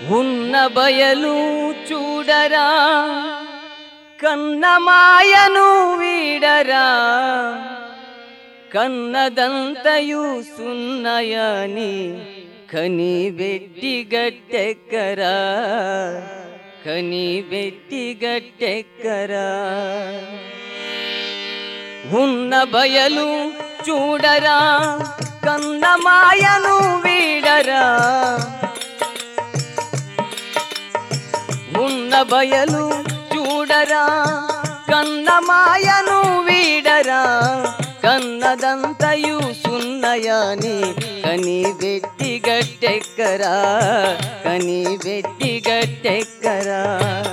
ఉన్న బయలు చూడరా కన్నమాయను వీడరా కన్నదంతయు సున్నయని కని వెట్టి గట్టెక్కరా కని వెట్టి గట్టెక్కరా ఉన్న బయలు చూడరా కన్నమాయను వీడరా ఉన్న బయలు చూడరా కన్నమాయను వీడరా కన్నదంతయు సున్నయాని కని వెట్టి గట్టెక్కరా కని వెట్టి గట్టెక్కరా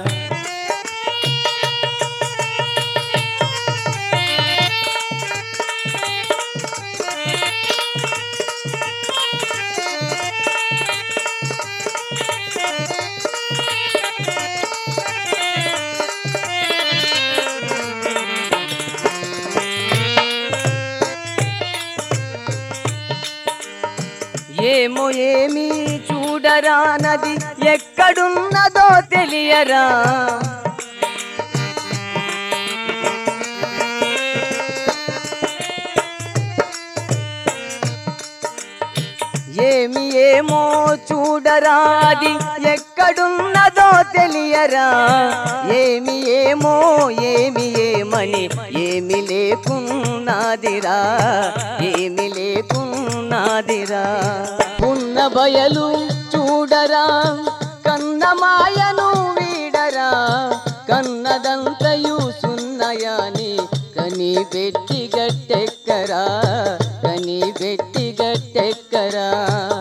ఏమో ఏమి చూడరా నది ఎక్కడున్నదో తెలియరా ఏమి ఏమో చూడరా అది ఎక్కడున్నదో తెలియరా ఏమి ఏమో ఏమి ఏమని ఏమి లేకున్నాదిరా ఏమి లేకున్నాదిరా ఉన్న బయలు చూడరా కన్నమాయను వీడరా కన్నదంతయు సున్నయాని కని పెట్టి గట్టెక్కరా కని పెట్టి గట్టెక్కరా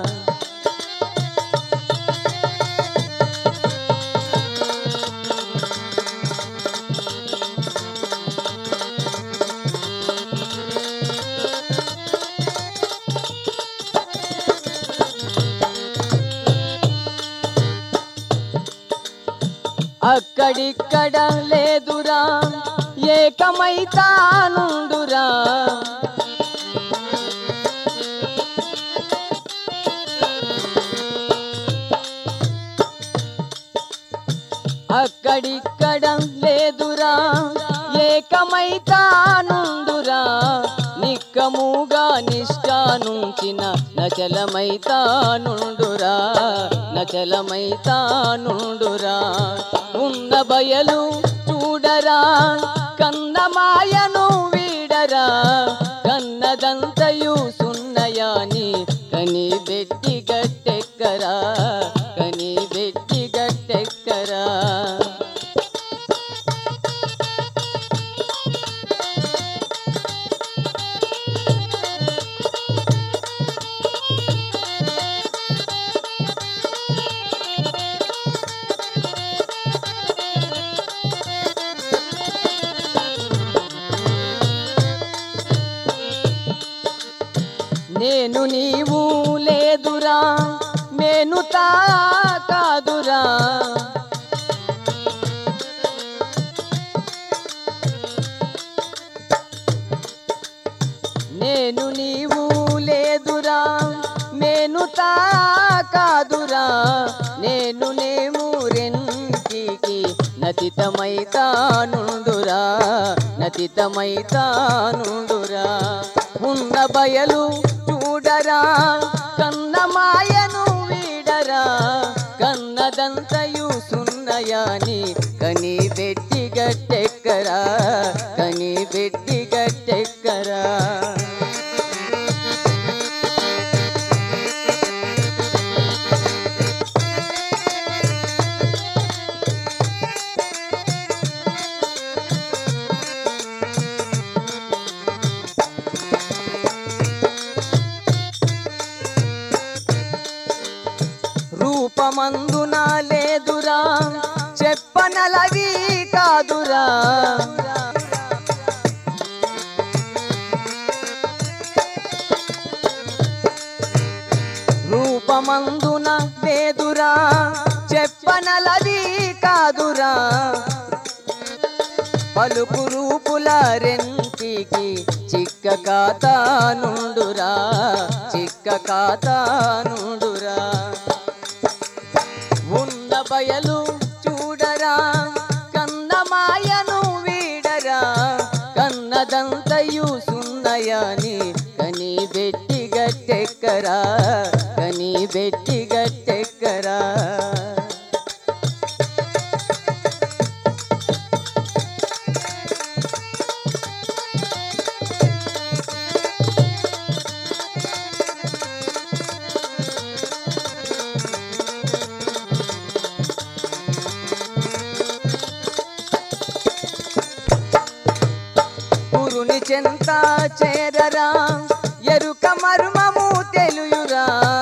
అక్కడిక్కడ లేదురా ఏకమైతానుండురా అక్కడిక్కడ లేదురా ఏకమైతానుండురా నిక్కముగా నిష్ఠానుంచిన నచలమైతానుండురా నచలమైతానుండురా ఉన్న బయలు చూడరా కన్నమాయను వీడరా కన్నదంతయు సున్నయాని కని బెట్టి గట్టెక్కరా కని బెట్టి గట్టెక్కరా నేను నీవు లేదురా నేను తా కాదురా నేను నీవు లేదురా నేను తా కాదురా నేను నేము రెంటికి నతితమైతానుండురా నతితమైతానుండురా ఉన్న బయలు చూడరా కన్నమాయను వీడరా కన్నదంతయు సున్నయాని కని పెట్టి గట్టెక్కరా కని పెట్టి గట్టెక్కరా రూపమందున లేదురా చెప్పనలవి కాదురా రూపమందున లేదురా చెప్పనలవి కాదురా పలుకు రూపుల రెంటికి చిక్క కాతానుండురా చిక్క కాతానుండురా కన్నదంతయు సున్నయాని కని బెట్టి గట్టెక్కరా కని బెట్టి గట్టెక్కరా గురుని చెంత చేరరా ఎరుక మర్మము తెలుయురా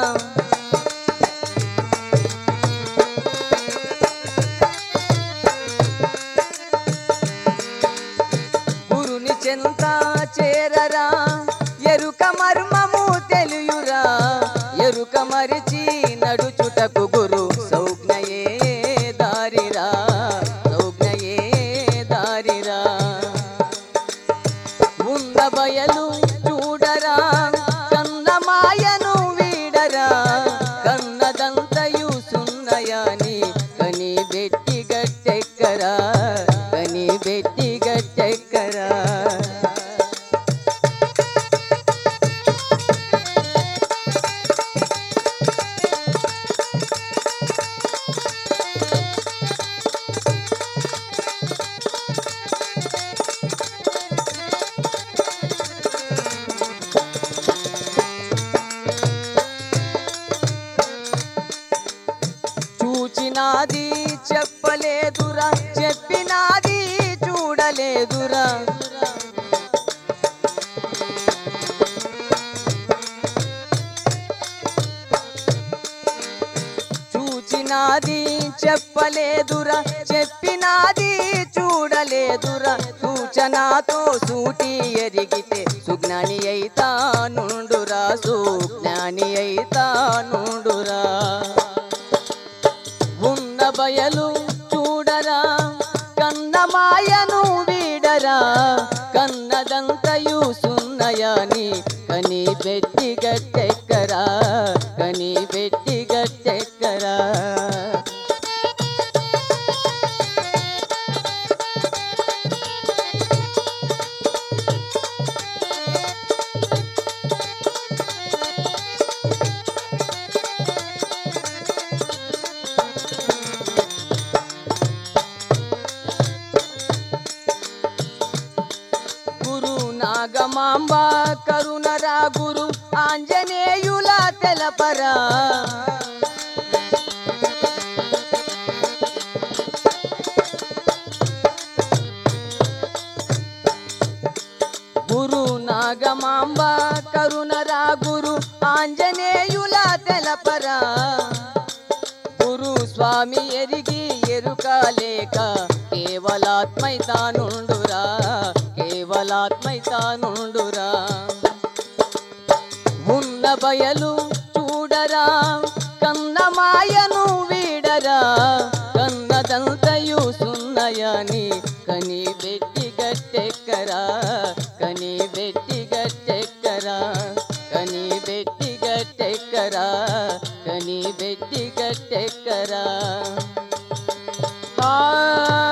గురుని చెంత చేరరా ఎరుక మర్మము తెలియురా ఎరుక మరిచి నడుచుటకు గురు సౌజ్ఞయే దారిరా సౌజ్ఞయే దారిరా ఉంద బయలు చూడరా కన్నమాయను వీడరా కన్నదంతయు సున్నయాని కని బెట్టి గట్టెక్కరా కని బెట్టి గట్టెక్కరా చూచినాది చెప్పలేదురా చెప్పినాది చూడలేదురా చూచినాది చెప్పలేదురా చెప్పినాది చూడలేదురా సూచనతో సూటి ఎరిగితే సుజ్ఞాని అయితా నుండురా సుజ్ఞాని అయితా నుండురా ఉన్న బయలు చూడరా కన్నమాయను వీడరా కన్నదంతయు సున్నయాని కని పెట్టి గట్టెక్కరా కని పెట్టి గట్టెక్కరా గురు నాగమాంబ కరుణరా గురు ఆంజనేయుల తెలపరా గురు నాగమాంబ కరుణరా గురు ఆంజనేయుల తెలపరా గురు స్వామి ఎరిగి ఎరుక లేక కేవలాత్మై తానుండురా కేవలాత్మై తానుండురా ఉన్న బయలు చూడరా కన్నమాయను వీడరా కన్నదంతయు సున్నయాని కని బెట్టి గట్టెక్కరా కని బెట్టి గట్టెక్కరా కని బెట్టి గట్టెక్కరా కని బెట్టి గట్టెక్కరా ఆ